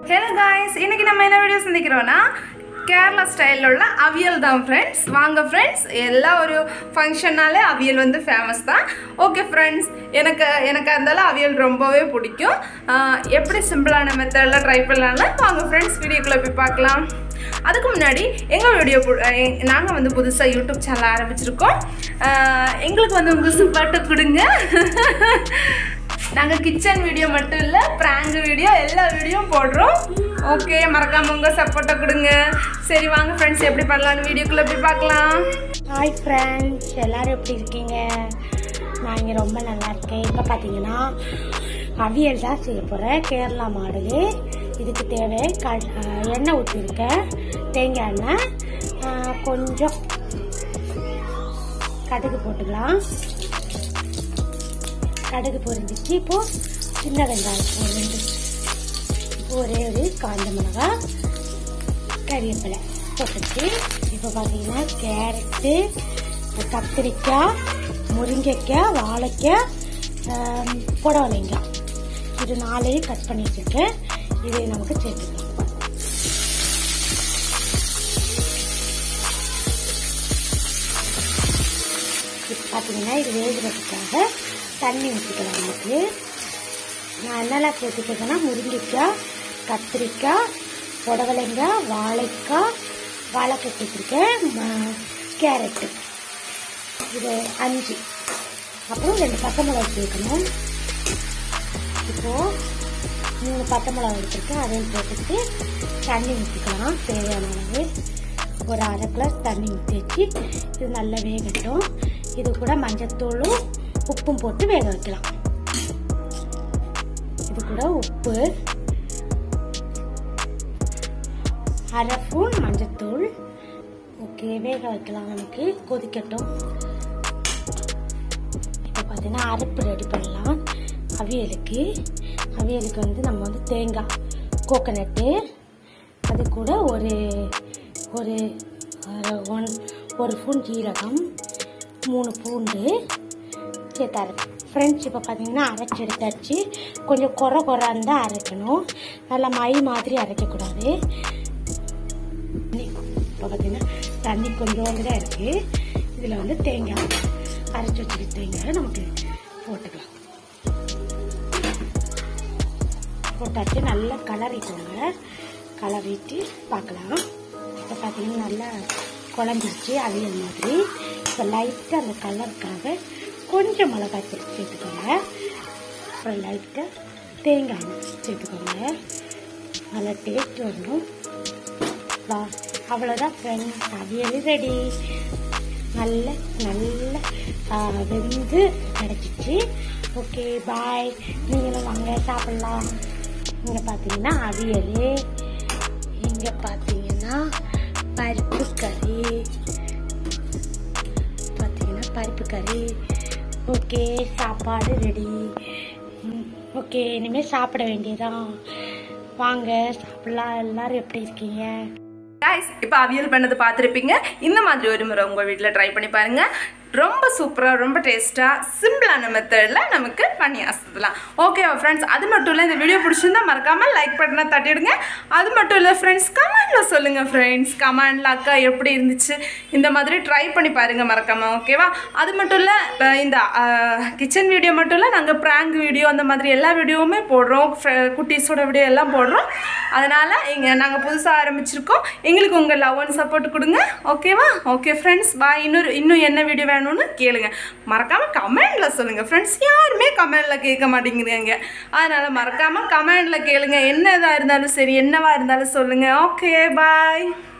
hello guys இன்னைக்கு நம்ம என்ன வீடியோ சந்திக்கிறோம்னா கேரளா ஸ்டைலில் உள்ள அவியல் தான் ஃப்ரெண்ட்ஸ் வாங்க ஃப்ரெண்ட்ஸ் எல்லா ஒரு ஃபங்க்ஷன்னாலே அவியல் வந்து ஃபேமஸ் தான் ஓகே ஃப்ரெண்ட்ஸ் எனக்கு எனக்கு அந்தாலும் அவியல் ரொம்பவே பிடிக்கும் ஆஹ் எப்படி சிம்பிளான மெத்தடில் ட்ரை பண்ணலாம்ல வாங்க ஃப்ரெண்ட்ஸ் வீடியோக்குள்ளே போய் பார்க்கலாம் அதுக்கு முன்னாடி எங்கள் வீடியோ நாங்கள் வந்து புதுசாக யூடியூப் சேனல் ஆரம்பிச்சிருக்கோம் ஆஹ் எங்களுக்கு வந்து உங்கள் சப்போர்ட்டை கொடுங்க நாங்கள் கிச்சன் வீடியோ மட்டும் இல்லை ப்ராங்க் வீடியோ எல்லா வீடியோவும் போடுறோம் ஓகே மறக்காம உங்கள் சப்போர்ட்டை கொடுங்க சரி வாங்க ஃப்ரெண்ட்ஸ் எப்படி பண்ணலான்னு வீடியோக்குள்ளே போய் பார்க்கலாம் ஹாய் ஃப்ரெண்ட்ஸ் எல்லாரும் எப்படி இருக்கீங்க நான் இங்கே ரொம்ப நல்லா இருக்கேன் இப்போ பார்த்தீங்கன்னா அவியல் தான் செய்ய போகிறேன் கேரளா மாடலு இதுக்கு தேவை க அஹ் எண்ணெய் ஊற்றிருக்கேன் தேங்காய் எண்ணெய் அஹ் கொஞ்சம் கடுகு போட்டுக்கலாம் கடுகு பொரிஞ்சிச்சு இப்போ சின்ன வெங்காயம் ஒரு ரெண்டு இப்போ ஒரே ஒரு காஞ்ச மிளகாய் கறிவேப்பிலை போட்டுச்சு இப்போ பார்த்தீங்கன்னா கேரட்டு கத்திரிக்காய் முருங்கைக்காய் வாழைக்காய் ஆம், புடவலைங்காய் இது நாளையும் கட் பண்ணி வச்சுருக்கேன் இதை நமக்கு சேர்த்துக்கலாம் இப்போ பார்த்தீங்கன்னா இது வேகிறதுக்காக தண்ணி ஊற்றிக்கலாம் நமக்கு நான் என்னெல்லாம் சேர்த்துக்கிறேன்னா முருங்கைக்காய் கத்திரிக்காய் புடவலைங்காய் வாழைக்காய் வாழைக்காய் சேர்த்துருக்கேன் ம- கேரட்டு இது அஞ்சு அப்புறம் ரெண்டு பச்சை மிளகா சேர்க்கணும் இப்போது மூணு பச்சை மிளகா எடுத்துருக்கேன் அதையும் போட்டுட்டு தண்ணி ஊற்றிக்கலாம் தேவையான அளவு ஒரு அரை கிளாஸ் தண்ணி ஊற்றி வச்சு இது நல்லா வேகட்டும் இது கூட மஞ்சத்தூளும் உப்பும் போட்டு வேக வைக்கலாம் இது கூட உப்பு அரை ஸ்பூன் மஞ்சத்தூள் ஓகே வேக வைக்கலாம் நமக்கு கொதிக்கட்டும் இப்போ பார்த்தீங்கன்னா அரைப்பு ரெடி பண்ணலாம் அவியலுக்கு அவியலுக்கு வந்து நம்ம வந்து தேங்காய் கோகனட்டு அது கூட ஒரு ஒரு அரை ஒன் ஒரு ஸ்பூன் ஜீரகம் மூணு பூண்டு சேர்த்து அரைப்பேன் ஃப்ரெண்ட்ஸ் இப்போ பார்த்தீங்கன்னா அரைச்சி எடுத்தாச்சு கொஞ்சம் குறை குறை இருந்தால் அரைக்கணும் நல்லா மை மாதிரி அரைக்கக்கூடாது இப்போ பார்த்தீங்கன்னா தண்ணி கொஞ்சோண்டு தான் இருக்குது இதில் வந்து தேங்காய் அரைச்சி வச்சுருக்க தேங்காயை நமக்கு போட்டுக்கலாம் போட்டாச்சு நல்லா கலரிக்கோங்க கலரிட்டு பார்க்கலாம் இப்போ பார்த்தீங்கன்னா நல்லா குழஞ்சிருச்சு அவியல் மாதிரி இப்போ லைட்டாக அந்த கலருக்காக கொஞ்சம் மிளகாய் தூள் சேர்த்துக்கோங்க அப்புறம் லைட்டாக தேங்காய் எண்ணெய் சேர்த்துக்கோங்க நல்லா டேஸ்ட் வரணும் வா அவ்வளோதான் ஃப்ரெண்ட்ஸ் அவியல் ரெடி நல்ல நல்ல ஆ, வெந்து கிடச்சிச்சு ஓகே பாய் நீங்களும் வாங்க சாப்பிட்லாம் இங்கே பார்த்தீங்கன்னா அவியல் இங்கே பார்த்தீங்கன்னா பருப்பு கறி பார்த்தீங்கன்னா பருப்பு கறி ஓகே சாப்பாடு ரெடி ஓகே இனிமேல் சாப்பிட வேண்டியதான் வாங்க சாப்பிடலாம் எல்லாரும் எப்படி இருக்கீங்க காய்ஸ் இப்போ அவியல் பண்ணது பார்த்துருப்பீங்க இந்த மாதிரி ஒரு முறை உங்கள் வீட்டில் ட்ரை பண்ணி பாருங்க ரொம்ப சூப்பராக ரொம்ப டேஸ்ட்டாக சிம்பிளான மெத்தடில் நமக்கு பண்ணி அசத்தலாம் ஓகே ஃப்ரெண்ட்ஸ் அது மட்டும் இல்லை இந்த வீடியோ பிடிச்சிருந்தா மறக்காமல் லைக் பட்டனை தட்டிடுங்க அது மட்டும் இல்லை ஃப்ரெண்ட்ஸ் கமெண்டில் சொல்லுங்கள் ஃப்ரெண்ட்ஸ் கமெண்டில் அக்கா எப்படி இருந்துச்சு இந்த மாதிரி ட்ரை பண்ணி பாருங்கள் மறக்காமல் ஓகேவா அது மட்டும் இல்லை அஹ் இந்த கிச்சன் வீடியோ மட்டும் இல்லை நாங்கள் ப்ராங்க் வீடியோ அந்த மாதிரி எல்லா வீடியோவுமே போடுறோம் குட்டீஸோட வீடியோ எல்லாம் போடுறோம் அதனால் இங்கே நாங்கள் புதுசாக ஆரம்பிச்சிருக்கோம் எங்களுக்கு உங்கள் லவ் அண்ட் சப்போர்ட் கொடுங்க ஓகேவா ஓகே ஃப்ரெண்ட்ஸ் பாய் இன்னொரு இன்னும் என்ன வீடியோ வேணும்னு கேளுங்க மறக்காமல் கமெண்டில் சொல்லுங்கள் ஃப்ரெண்ட்ஸ் யாருமே கமெண்டில் கேட்க மாட்டேங்கிறாங்க அதனால் மறக்காமல் கமெண்டில் கேளுங்க என்ன இதாக இருந்தாலும் சரி என்னவா இருந்தாலும் சொல்லுங்கள் ஓகே பாய்